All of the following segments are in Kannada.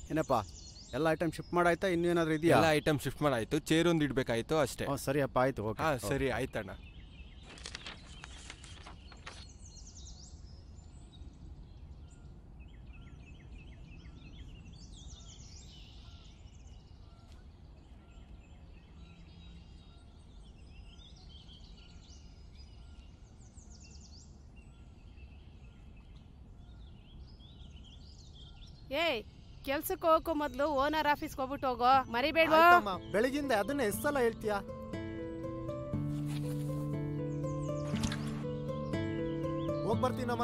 ಏನಪ್ಪ ಎಲ್ಲ ಐಟಮ್ ಶಿಫ್ಟ್ ಮಾಡಾಯ್ತಾ ಇನ್ನೂ ಏನಾದರೂ ಇದೆಯಾ ಎಲ್ಲ ಐಟಮ್ ಶಿಫ್ಟ್ ಮಾಡಾಯ್ತು ಚೇರ್ ಒಂದು ಇಡ್ಬೇಕಾಯ್ತು ಅಷ್ಟೇ ಹ್ಞೂ ಸರಿಯಪ್ಪ ಆಯಿತು ಓಕೆ ಹಾ ಸರಿ ಆಯ್ತಣ್ಣ ಏಯ್ ಕೆಲ್ಸಕ್ಕೆ ಹೋಗಕ್ಕೂ ಮೊದ್ಲು ಓನರ್ ಆಫೀಸ್ಗೆ ಹೋಗ್ಬಿಟ್ಟು ಹೋಗೋ ಮರಿಬೇಡ್ವೋ ಆಯ್ತಮ್ಮ ಬೆಳಗಿಂದ ಅದನ್ನ ಎಷ್ಟು ಸಲ ಹೇಳ್ತೀಯಾ ಹೋಗ್ ಬರ್ತೀನಮ್ಮ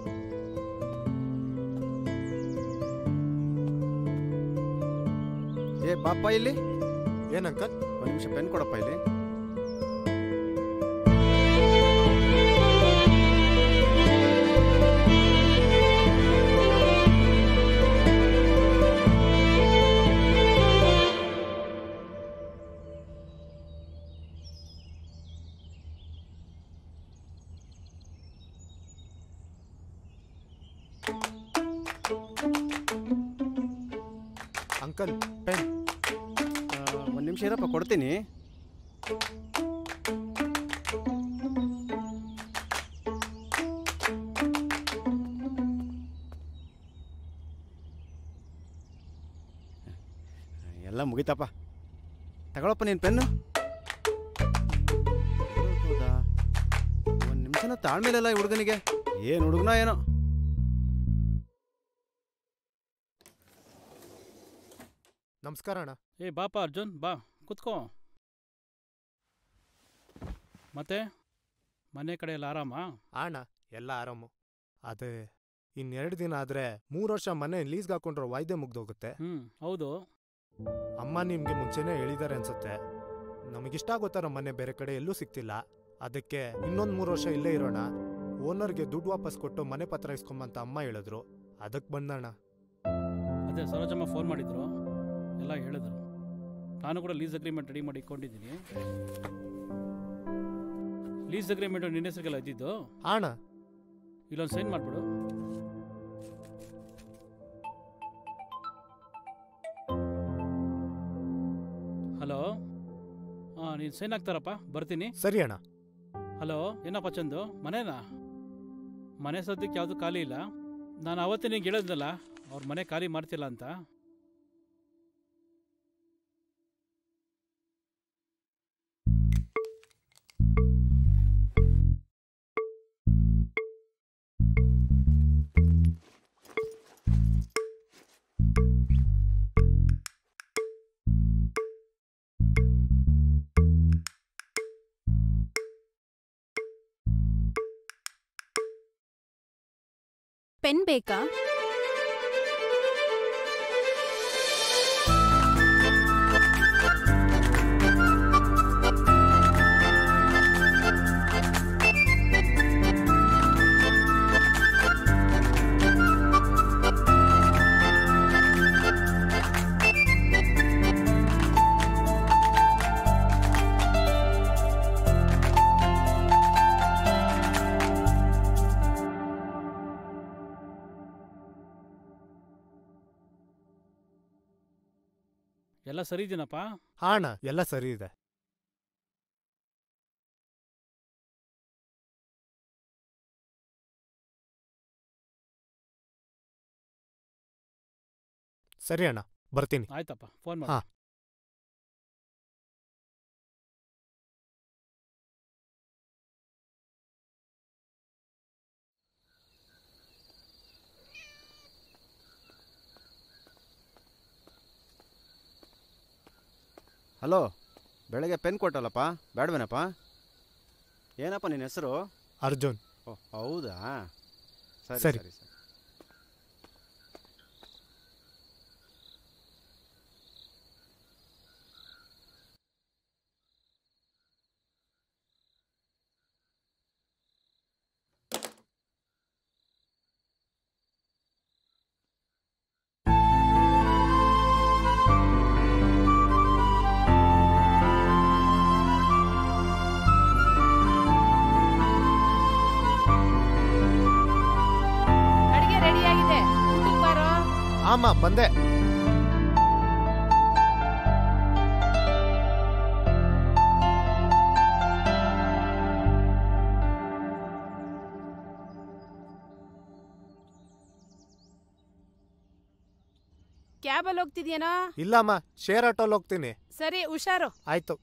ಏ ಪಾಪ ಇಲ್ಲಿ ಏನಂಕಲ್ ಒಂದು ನಿಮಿಷ ಪೆನ್ ಕೊಡಪ್ಪ ಇಲ್ಲಿ ಅಂಕಲ್ ಪೆನ್ ಒಂದು ನಿಮಿಷ ಇರಪ್ಪ ಕೊಡ್ತೀನಿ ಎಲ್ಲ ಮುಗಿತಪ್ಪ ತಗೊಳಪ್ಪ ನೀನು ಪೆನ್ನು ಹೌದಾ ಒಂದು ನಿಮಿಷನ ತಾಳ್ಮೇಲೆಲ್ಲ ಈ ಹುಡುಗನಿಗೆ ಏನು ಹುಡುಗನ ಏನೋ ನಮಸ್ಕಾರ ಅಣ್ಣ ಏ ಬಾಪ ಅರ್ಜುನ್ ಬಾ ಕುತ್ಕೋ ಮತ್ತೆ ಮನೆ ಕಡೆ ಎಲ್ಲ ಆರಾಮಾ ಅಣ್ಣ ಎಲ್ಲ ಆರಾಮು ಅದೇ ಇನ್ನೆರಡು ದಿನ ಆದ್ರೆ ಮೂರು ವರ್ಷ ಮನೆ ಲೀಸ್ಗೆ ಹಾಕೊಂಡ್ರೆ ವಾಯ್ದೆ ಮುಗ್ದೋಗುತ್ತೆ ಹ್ಞೂ ಹೌದು ಅಮ್ಮ ನಿಮ್ಗೆ ಮುಂಚೆನೇ ಹೇಳಿದ್ದಾರೆ ಅನ್ಸುತ್ತೆ ನಮಗಿಷ್ಟ ಆಗೋತಾರ ಮನೆ ಬೇರೆ ಕಡೆ ಎಲ್ಲೂ ಸಿಗ್ತಿಲ್ಲ ಅದಕ್ಕೆ ಇನ್ನೊಂದು ಮೂರು ವರ್ಷ ಇಲ್ಲೇ ಇರೋಣ ಓನರ್ಗೆ ದುಡ್ಡು ವಾಪಸ್ ಕೊಟ್ಟು ಮನೆ ಪತ್ರ ಇಸ್ಕೊಂಬಂತ ಅಮ್ಮ ಹೇಳಿದ್ರು ಅದಕ್ಕೆ ಬಂದಣ್ಣ ಅದೇ ಸರೋಜಮ್ಮ ಫೋನ್ ಮಾಡಿದ್ರು ಎಲ್ಲ ಹೇಳಿದ್ರು ನಾನು ಕೂಡ ಲೀಸ್ ಅಗ್ರಿಮೆಂಟ್ ರೆಡಿ ಮಾಡಿ ಇಟ್ಕೊಂಡಿದ್ದೀನಿ ಲೀಸ್ ಅಗ್ರಿಮೆಂಟ್ ನಿನ್ನ ಹೆಸರಿಗೆಲ್ಲ ಇದ್ದಿದ್ದು ಅಣ್ಣ ಇಲ್ಲೊಂದು ಸೈನ್ ಮಾಡಿಬಿಡು ಹಲೋ ಹಾಂ ನೀನು ಸೈನ್ ಹಾಕ್ತಾರಪ್ಪ ಬರ್ತೀನಿ ಸರಿ ಅಣ್ಣ ಹಲೋ ಏನಪ್ಪ ಚಂದು ಮನೆನಾ ಮನೆ ಸದ್ಯಕ್ಕೆ ಯಾವುದು ಖಾಲಿ ಇಲ್ಲ ನಾನು ಅವತ್ತೇ ನಿಂಗೆ ಹೇಳಿದ್ನಲ್ಲ ಅವ್ರ ಮನೆ ಖಾಲಿ ಮಾಡ್ತಿಲ್ಲ ಅಂತ ಪೆನ್ ಬೇಕಾ ಎಲ್ಲ ಸರಿ ಇದೀನಪ್ಪ ಹಾ ಅಣ್ಣ ಎಲ್ಲ ಸರಿ ಇದೆ ಸರಿ ಅಣ್ಣ ಬರ್ತೀನಿ ಆಯ್ತಪ್ಪ ಫೋನ್ ಹಾ. ಮಾಡಿ ಹಲೋ ಬೆಳಗ್ಗೆ ಪೆನ್ ಕೊಟ್ಟಲ್ಲಪ್ಪ ಬೇಡವೇನಪ್ಪ ಏನಪ್ಪ ನಿನ್ನ ಹೆಸರು ಅರ್ಜುನ್ ಓ ಹೌದಾ ಸರಿ ಸರಿ. ಸರಿ ಸರಿ ಅಡಿಗೆ ರೆಡಿ ಆಗಿದೆ ಊಟಕ್ಕೆ ಬಾರೋ ಆಮ ಬಂದೆ ಕ್ಯಾಬಲ್ಲಿ ಹೋಗ್ತಿದ್ಯೇನೋ ಇಲ್ಲಮ್ಮ ಶೇರ್ ಆಟೋಲ್ ಹೋಗ್ತೀನಿ ಸರಿ ಹುಷಾರು ಆಯ್ತು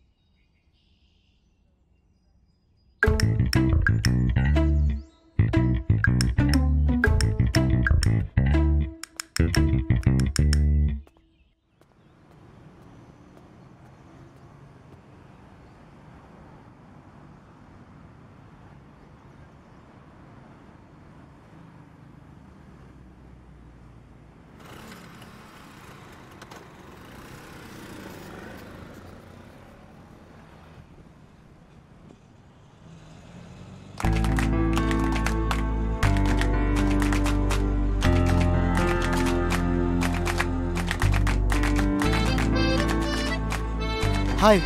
ಹಾಯ್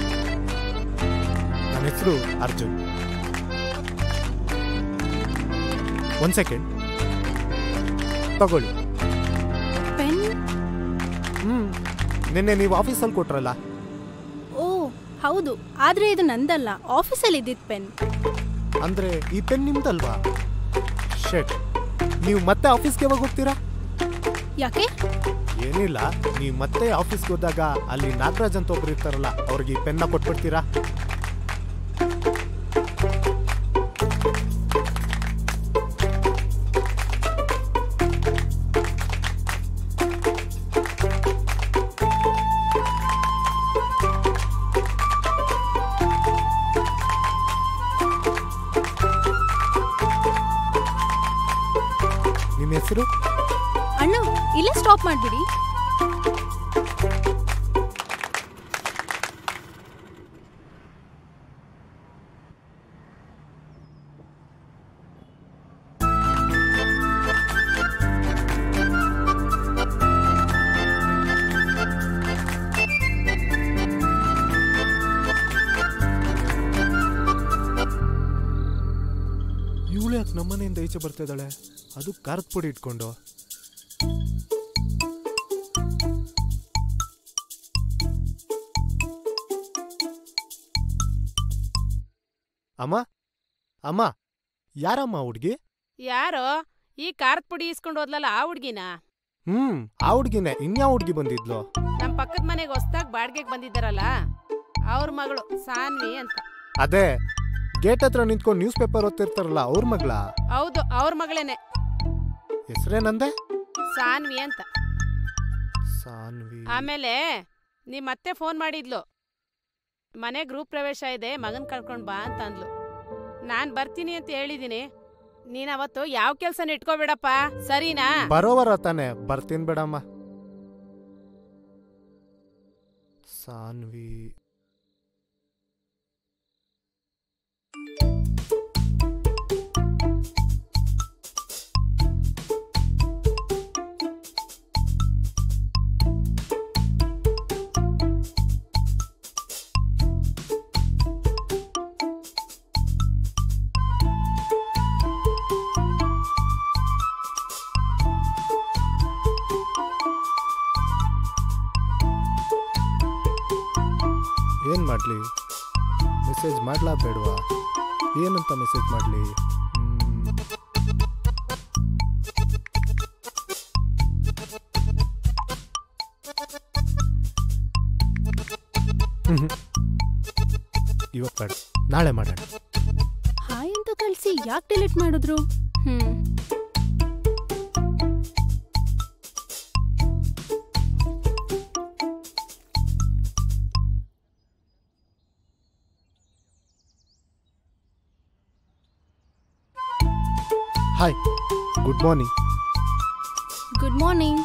ನನ್ನ ಹೆಸರು ಅರ್ಜುನ್ ಒಂದ್ ಸೆಕೆಂಡ್ ತಗೊಳ್ಳಿ ಪೆನ್ ಹ್ಮ್ ನಿನ್ನೆ ನೀವು ಆಫೀಸಲ್ಲಿ ಕೊಟ್ರಲ್ಲ ಓ ಹೌದು ಆದ್ರೆ ಇದು ನಂದಲ್ಲ ಆಫೀಸಲ್ಲಿ ಇದ್ದಿದ್ ಪೆನ್ ಅಂದ್ರೆ ಈ ಪೆನ್ ನಿಮ್ದಲ್ವಾ ಶೆಟ್ ನೀವು ಮತ್ತೆ ಆಫೀಸ್ಗೆ ಯಾವಾಗ ಹೋಗ್ತೀರಾ ಯಾಕೆ ಏನಿಲ್ಲ ನೀವು ಮತ್ತೆ ಆಫೀಸ್ಗೆ ಹೋದಾಗ ಅಲ್ಲಿ ನಾಗರಾಜ್ ಅಂತ ಒಬ್ರು ಇರ್ತಾರಲ್ಲ ಅವ್ರಿಗೆ ಈ ಪೆನ್ನ ಕೊಟ್ಬಿಡ್ತೀರಾ ನಿಮ್ಮ ಹೆಸರು ಅಣ್ಣ ಇಲ್ಲೇ ಸ್ಟಾಪ್ ಮಾಡ್ಬಿಡಿ ಇವಳು ಯಾಕೆ ನಮ್ಮನೆಯಿಂದ ಈಚೆ ಬರ್ತಾ ಇದ್ದಾಳೆ ಅದು ಖಾರದ ಪುಡಿ ಇಟ್ಕೊಂಡು ಅಮ್ಮ ಅಮ್ಮ ಯಾರಮ್ಮ ಹುಡ್ಗಿ ಯಾರೋ ಈ ಖಾರದ ಪುಡಿ ಇಸ್ಕೊಂಡು ಹೋದ್ಲಲ್ಲ ಆ ಹುಡ್ಗಿನ ಹ್ಮ್ ಆ ಹುಡ್ಗಿನೇ ಇನ್ಯಾವ ಹುಡ್ಗಿ ಬಂದಿದ್ಲು ನಮ್ಮ ಪಕ್ಕದ ಮನೆಗೆ ಹೊಸ್ದಾಗ್ ಬಾಡ್ಗೆಗೆ ಬಂದಿದ್ದಾರಲ್ಲ ಅವ್ರ ಮಗಳು ಸಾನ್ವಿ ಅಂತ ಅದೇ ಗೇಟ್ ಹತ್ರ ನಿಂತ್ಕೊಂಡು ನ್ಯೂಸ್ ಪೇಪರ್ ಓದ್ತಿರ್ತಾರಲ್ಲ ಅವ್ರ ಮಗಳ ಹೌದು ಅವ್ರ ಮಗಳೇನೆ ಹೆಸ್ರೇನಂದೆ ಸಾನ್ವಿ ಅಂತ ಸಾನ್ವಿ ಆಮೇಲೆ ನಿಮ್ಮ ಮತ್ತೆ ಫೋನ್ ಮಾಡಿದ್ಲು ಮನೆ ಗೃಹ ಪ್ರವೇಶ ಇದೆ ಮಗನ್ ಕರ್ಕೊಂಡ್ ಬಾ ಅಂತ ಅಂದ್ಲು ನಾನ್ ಬರ್ತೀನಿ ಅಂತ ಹೇಳಿದೀನಿ ನೀನ್ ಅವತ್ತು ಯಾವ ಕೆಲ್ಸನ ಇಟ್ಕೋಬೇಡಪ್ಪ ಸರಿನಾ ಬರೋವರ ತಾನೆ ಬರ್ತೀನಿ ಬಿಡಮ್ಮ ಸಾನ್ವಿ ಏನು ಮಾಡಲಿ ಮೆಸೇಜ್ ಮಾಡ್ಲಾ ಬೇಡವಾ ಏನಂತ ಮೆಸೇಜ್ ಮಾಡಲಿ ಇವತ್ತು ಬೇಡ ನಾಳೆ ಮಾಡೋಣ ಹಾಯ್ ಅಂತ ಕಳ್ಸಿ ಯಾಕೆ ಡಿಲೀಟ್ ಮಾಡಿದ್ರು hmm hi good morning good morning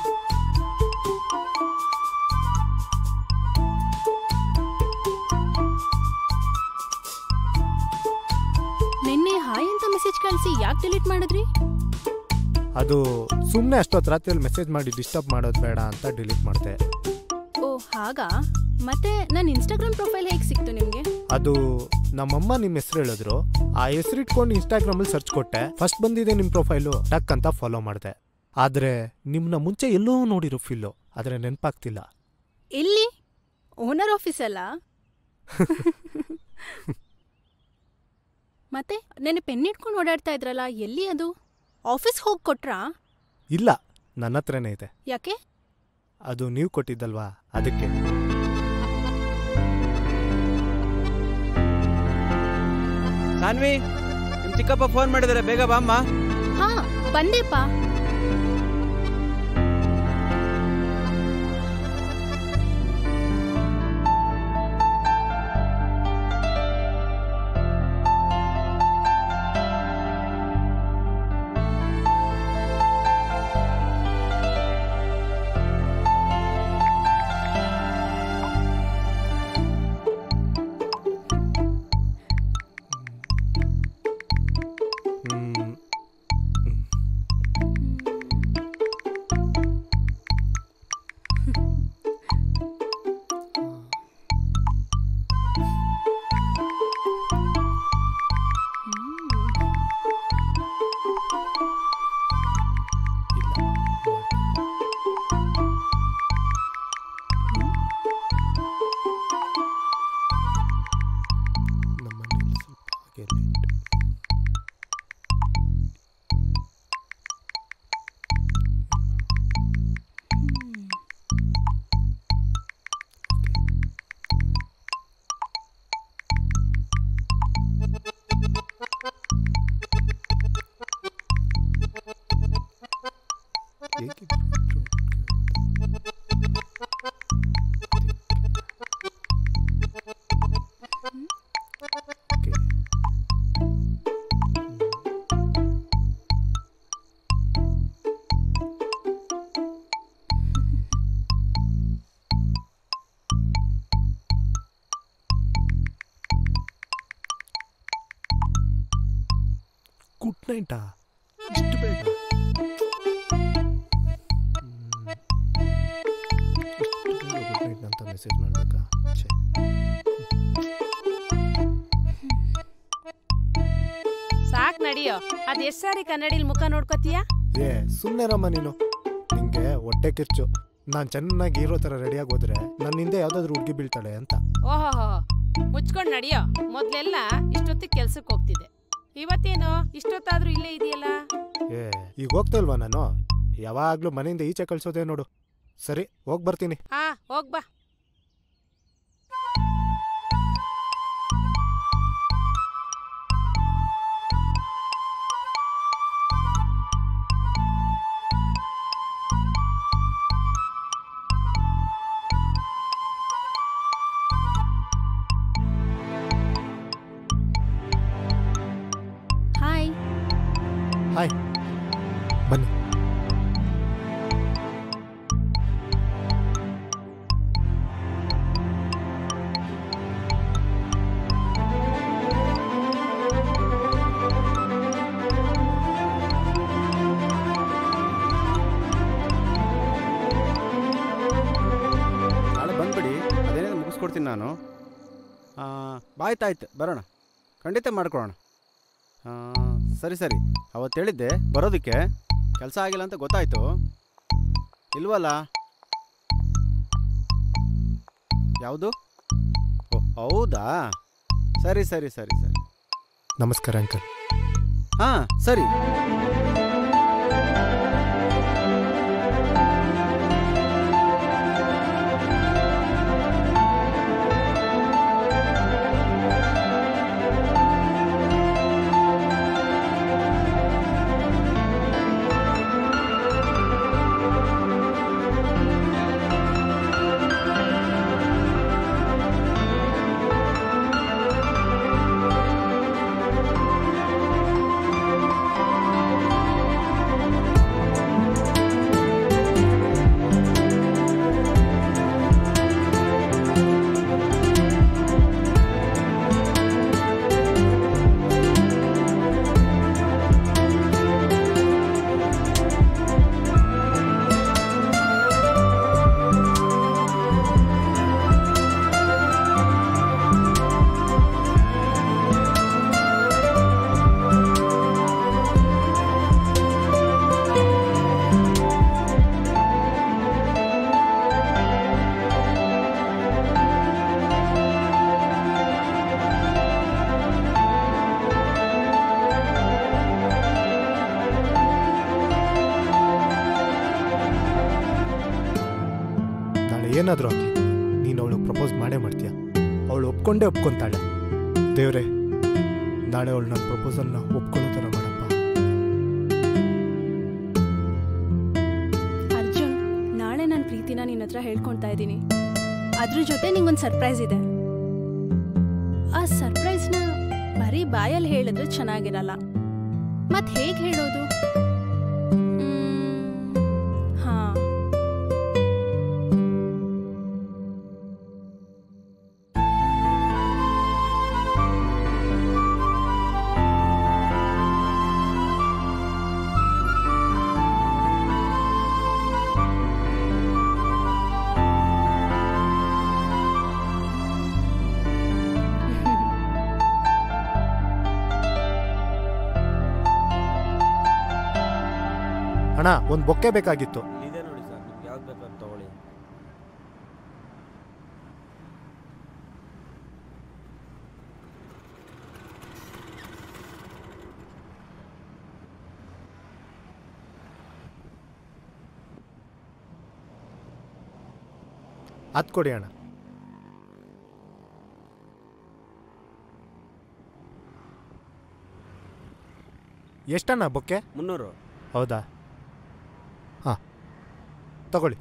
ನಿನ್ನೆ ಹಾಯ್ ಅಂತ ಮೆಸೇಜ್ ಕಳ್ಸಿ ಯಾಕೆ ಡಿಲೀಟ್ ಮಾಡಿದ್ರಿ ಅದು ಸುಮ್ಮನೆ ಅಷ್ಟೊತ್ತು ರಾತ್ರಿಯಲ್ಲಿ ಮೆಸೇಜ್ ಮಾಡಿ ಡಿಸ್ಟರ್ಬ್ ಮಾಡೋದು ಬೇಡ ಅಂತ ಡಿಲೀಟ್ ಮಾಡಿದೆ ಓ ಹಾಗಾ ಮತ್ತೆ ನನ್ನ ಇನ್ಸ್ಟಾಗ್ರಾಮ್ ಪ್ರೊಫೈಲ್ ಹೇಗೆ ಸಿಕ್ತು ನಿಮಗೆ ಅದು ನಮ್ಮಮ್ಮ ನಿಮ್ಮ ಹೆಸರು ಹೇಳಿದ್ರು ಆ ಹೆಸರು ಇಟ್ಕೊಂಡು ಇನ್ಸ್ಟಾಗ್ರಾಮಲ್ಲಿ ಸರ್ಚ್ ಕೊಟ್ಟೆ ಫಸ್ಟ್ ಬಂದಿದೆ ನಿಮ್ಮ ಪ್ರೊಫೈಲು ಟಕ್ ಅಂತ ಫಾಲೋ ಮಾಡಿದೆ ಆದರೆ ನಿಮ್ಮನ್ನ ಮುಂಚೆ ಎಲ್ಲೋ ನೋಡಿರೋ ಫೀಲು ಆದರೆ ನೆನಪಾಗ್ತಿಲ್ಲ ಎಲ್ಲಿ ಓನರ್ ಆಫೀಸ್ ಅಲ್ಲ ಮತ್ತೆ ನೆನ್ನೆ ಪೆನ್ ಇಟ್ಕೊಂಡು ಓಡಾಡ್ತಾ ಇದ್ರಲ್ಲ ಎಲ್ಲಿ ಅದು ಆಫೀಸ್ ಹೋಗಿ ಕೊಟ್ರಾ ಇಲ್ಲ ನನ್ನ ಹತ್ರನೇ ಇದೆ ಯಾಕೆ ಅದು ನೀವು ಕೊಟ್ಟಿದ್ದಲ್ವಾ ಅದಕ್ಕೆ ಸಾನ್ವಿ ನಿಮ್ ಚಿಕ್ಕಪ್ಪ ಫೋನ್ ಮಾಡಿದಾರೆ ಬೇಗ ಬಾಮ್ಮ ಹಾ ಬಂದೆಪ್ಪ ಹ್ಮ್. ಇಲ್ಲ ಮಾಡ್ತೀನಿ. ನಮ್ಮನೇಲಿ ಸ್ವಲ್ಪ ಹಾಗೆ ಲೇಟ್ ಹೇಗಿದ್ರು ಓಕೆ ಗುಡ್ ನೈಟಾ ಇಷ್ಟು ಬೇಗ ಗುಡ್ ನೈಟ್ ಅಂತ ಮೆಸೇಜ್ ಮಾಡಬೇಕಾ ಛೇ ಸಾಕ್ ನಡಿಯೋ ಅದ್ ಎಷ್ಟ್ ಸಾರಿ ಕನ್ನಡಿಲ್ ಮುಖ ನೋಡ್ಕೋತೀಯ ಏ ಸುಮ್ಮನೆ ರಮ್ಮ ನೀನು ನಿಂಗೆ ಹೊಟ್ಟೆ ಕಿರ್ಚು ನಾನು ಚೆನ್ನಾಗಿ ಹೀರೋ ಥರ ರೆಡಿಯಾಗಿ ಹೋದ್ರೆ ನನ್ನ ಹಿಂದೆ ಯಾವುದಾದ್ರೂ ಹುಡುಗಿ ಬೀಳ್ತಾಳೆ ಅಂತ ಓಹೋ ಮುಚ್ಕೊಂಡ್ ನಡಿಯೋ ಮೊದ್ಲೆಲ್ಲ ಇಷ್ಟೊತ್ತಿಗೆ ಕೆಲ್ಸಕ್ಕೆ ಹೋಗ್ತಿದ್ದೆ ಇವತ್ತೇನು ಇಷ್ಟೊತ್ತಾದ್ರೂ ಇಲ್ಲೇ ಇದೆಯಲ್ಲ ಏ ಈಗ ಹೋಗ್ತಲ್ವಾ ನಾನು ಯಾವಾಗಲೂ ಮನೆಯಿಂದ ಈಚೆ ಕಳ್ಸೋದೇ ನೋಡು ಸರಿ ಹೋಗಿ ಬರ್ತೀನಿ ಹಾ ಹೋಗ್ ಬಾ ಹಾಯ್ ಹಾಯ್ ಬನ್ನಿ ನಾಳೆ ಬಂದ್ಬಿಡಿ ಅದೇನೇನು ಮುಗಿಸ್ಕೊಡ್ತೀನಿ ನಾನು ಆ, ಆಯ್ತಾಯ್ತು ಬರೋಣ ಖಂಡಿತ ಮಾಡ್ಕೊಳ್ಳೋಣ ಆ, ಸರಿ ಸರಿ ಅವತ್ತು ಹೇಳಿದ್ದೆ ಬರೋದಕ್ಕೆ ಕೆಲಸ ಆಗಿಲ್ಲ ಅಂತ ಗೊತ್ತಾಯ್ತು ಇಲ್ವಲ್ಲ ಯಾವುದು ಓ ಹೌದಾ ಸರಿ ಸರಿ ಸರಿ ಸರಿ ನಮಸ್ಕಾರ ಅಂಕಲ್ ಹಾಂ ಸರಿ ಏನಾದರೂ ಆಗಲಿ ನೀನು ಅವಳು ಪ್ರಪೋಸ್ ಮಾಡೇ ಮಾಡ್ತೀಯ ಅವಳು ಒಪ್ಕೊಂಡೇ ಒಪ್ಕೊಂತಾಳೆ ದೇವ್ರೆ ನಾಳೆ ಅವಳು ನನ್ನ ಪ್ರಪೋಸಲ್ನ ಒಪ್ಕೊಳ್ಳೋ ಥರ ಮಾಡಪ್ಪ ಅರ್ಜುನ್ ನಾಳೆ ನನ್ನ ಪ್ರೀತಿನ ನಿನ್ನ ಹತ್ರ ಹೇಳ್ಕೊಳ್ತಾ ಇದ್ದೀನಿ ಅದ್ರ ಜೊತೆ ನಿಂಗೊಂದು ಸರ್ಪ್ರೈಸ್ ಇದೆ ಆ ಸರ್ಪ್ರೈಸ್ನ ಬರೀ ಬಾಯಲ್ಲಿ ಹೇಳಿದ್ರೆ ಚೆನ್ನಾಗಿರಲ್ಲ ಮತ್ ಹೇಗೆ ಹೇಳೋದು ಮ್, ಹಾ ಅಣ್ಣ ಒಂದು ಬೊಕ್ಕೆ ಬೇಕಾಗಿತ್ತು ಇದೆ ನೋಡಿ ಸರ್ ನಿಮ್ಗೆ ಯಾವ್ದು ಬೇಕು ಅಂತ ತಗೊಳ್ಳಿ ಅದು ಕೊಡಿ ಅಣ್ಣ ಎಷ್ಟಣ್ಣ ಬೊಕ್ಕೆ ಮುನ್ನೂರು ಹೌದಾ ಹಾಂ ತಗೊಳ್ಳಿ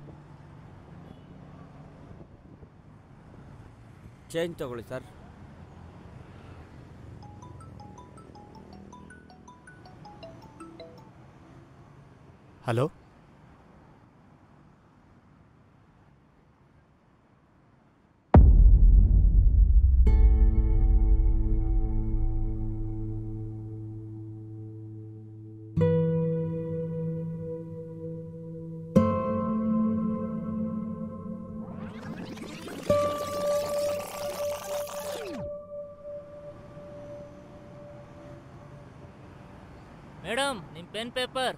ಚೇಂಜ್ ತಗೊಳ್ಳಿ ಸರ್ ಹಲೋ ಮೇಡಮ್ ನಿಮ್ಮ ಪೆನ್ ಪೇಪರ್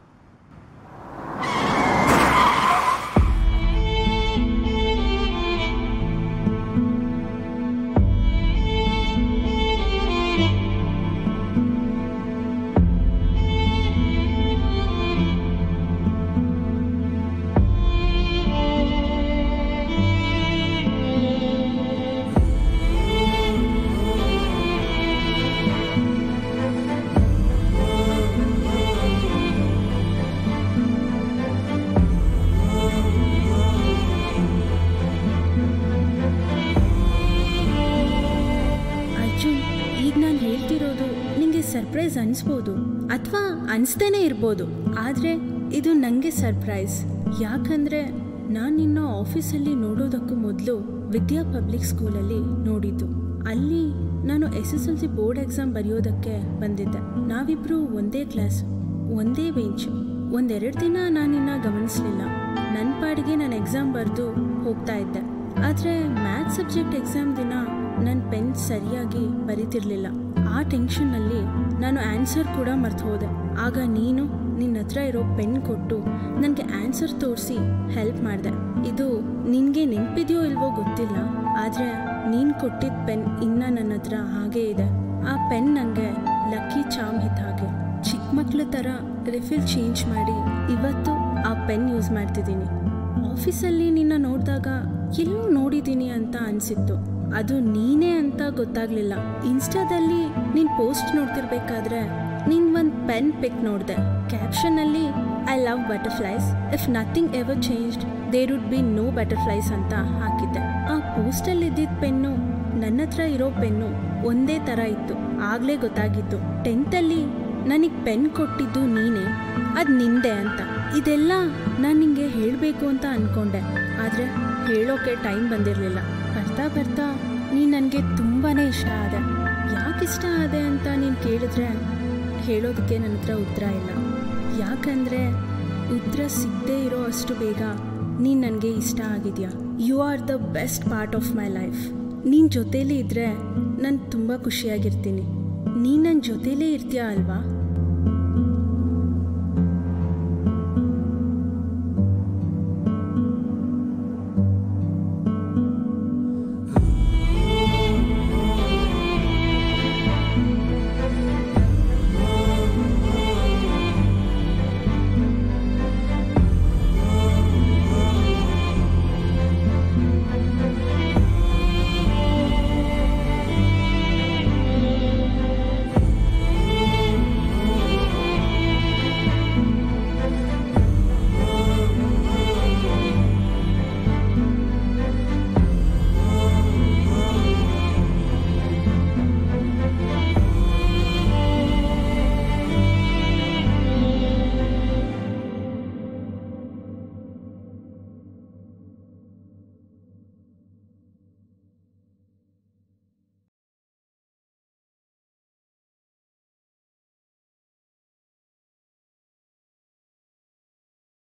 ಅರ್ಜುನ್ ಈಗ ನಾನು ಹೇಳ್ತಿರೋದು ನಿಂಗೆ ಸರ್ಪ್ರೈಸ್ ಅನಿಸ್ಬೋದು ಅಥವಾ ಅನಿಸ್ದೇನೆ ಇರ್ಬೋದು ಆದರೆ ಇದು ನನಗೆ ಸರ್ಪ್ರೈಸ್ ಯಾಕಂದರೆ ನಾನು ನಿನ್ನ ಆಫೀಸಲ್ಲಿ ನೋಡೋದಕ್ಕೂ ಮೊದಲು ವಿದ್ಯಾ ಪಬ್ಲಿಕ್ ಸ್ಕೂಲಲ್ಲಿ ನೋಡಿದ್ದು ಅಲ್ಲಿ ನಾನು S S L C board exam ಬರೆಯೋದಕ್ಕೆ ಬಂದಿದ್ದೆ ನಾವಿಬ್ಬರು ಒಂದೇ ಕ್ಲಾಸ್ ಒಂದೇ ಬೆಂಚು ಒಂದೆರಡು ದಿನ ನಾನಿನ್ನ ಗಮನಿಸಲಿಲ್ಲ ನನ್ನ ಪಾಡಿಗೆ ನಾನು ಎಕ್ಸಾಮ್ ಬರೆದು ಹೋಗ್ತಾ ಇದ್ದೆ ಆದರೆ ಮ್ಯಾಥ್ಸ್ ಸಬ್ಜೆಕ್ಟ್ ಎಕ್ಸಾಮ್ ದಿನ ನನ್ನ ಪೆನ್ ಸರಿಯಾಗಿ ಬರೀತಿರ್ಲಿಲ್ಲ ಆ ಟೆನ್ಷನ್ನಲ್ಲಿ ನಾನು ಆನ್ಸರ್ ಕೂಡ ಮರ್ತು ಹೋದೆ ಆಗ ನೀನು ನಿನ್ನ ಹತ್ರ ಇರೋ ಪೆನ್ ಕೊಟ್ಟು ನನಗೆ ಆನ್ಸರ್ ತೋರಿಸಿ ಹೆಲ್ಪ್ ಮಾಡಿದೆ ಇದು ನಿನಗೆ ನೆನಪಿದೆಯೋ ಇಲ್ವೋ ಗೊತ್ತಿಲ್ಲ ಆದರೆ ನೀನು ಕೊಟ್ಟಿದ್ದ ಪೆನ್ ಇನ್ನೂ ನನ್ನ ಹತ್ರ ಹಾಗೇ ಇದೆ ಆ ಪೆನ್ ನನಗೆ ಲಕ್ಕಿ ಚಾಮ್ ಹಿತ್ ಹಾಗೆ ಚಿಕ್ಕ ಮಕ್ಳ ಥರ ರಿಫಿಲ್ ಚೇಂಜ್ ಮಾಡಿ ಇವತ್ತು ಆ ಪೆನ್ ಯೂಸ್ ಮಾಡ್ತಿದ್ದೀನಿ ಆಫೀಸಲ್ಲಿ ನಿನ್ನ ನೋಡಿದಾಗ ಎಲ್ಲೂ ನೋಡಿದ್ದೀನಿ ಅಂತ ಅನಿಸಿತ್ತು ಅದು ನೀನೇ ಅಂತ ಗೊತ್ತಾಗ್ಲಿಲ್ಲ ಇನ್ಸ್ಟಾದಲ್ಲಿ ನೀನ್ ಪೋಸ್ಟ್ ನೋಡ್ತಿರ್ಬೇಕಾದ್ರೆ ನೀನ್ ಒಂದು ಪೆನ್ ಪಿಕ್ ನೋಡಿದೆ ಕ್ಯಾಪ್ಷನಲ್ಲಿ I love butterflies if nothing ever changed there would be no butterflies ಅಂತ ಹಾಕಿದ್ದೆ ಆ ಪೋಸ್ಟಲ್ಲಿ ಇದ್ದಿದ್ದ ಪೆನ್ನು ನನ್ನ ಹತ್ರ ಇರೋ ಪೆನ್ನು ಒಂದೇ ಥರ ಇತ್ತು ಆಗಲೇ ಗೊತ್ತಾಗಿತ್ತು ಟೆಂತಲ್ಲಿ ನನಗೆ ಪೆನ್ ಕೊಟ್ಟಿದ್ದು ನೀನೇ ಅದು ನಿಂದೆ ಅಂತ ಇದೆಲ್ಲ ನಾನು ನಿಂಗೆ ಹೇಳಬೇಕು ಅಂತ ಅಂದ್ಕೊಂಡೆ ಆದರೆ ಹೇಳೋಕೆ ಟೈಮ್ ಬಂದಿರಲಿಲ್ಲ ಬರ್ತಾ ಬರ್ತಾ ನೀನು ನನಗೆ ತುಂಬಾ ಇಷ್ಟ ಆದೆ ಯಾಕೆ ಇಷ್ಟ ಆದೆ ಅಂತ ನೀನು ಕೇಳಿದ್ರೆ ಹೇಳೋದಕ್ಕೆ ನನ್ನ ಹತ್ರ ಉತ್ತರ ಇಲ್ಲ ಯಾಕಂದರೆ ಉತ್ತರ ಸಿಗದೇ ಇರೋ ಅಷ್ಟು ಬೇಗ ನೀನು ನನಗೆ ಇಷ್ಟ ಆಗಿದೆಯಾ you are the best part of my life ನೀನು ಜೊತೇಲಿ ಇದ್ದರೆ ನಾನು ತುಂಬ ಖುಷಿಯಾಗಿರ್ತೀನಿ ನೀನು ನನ್ನ ಜೊತೇಲೇ ಇರ್ತೀಯ ಅಲ್ವಾ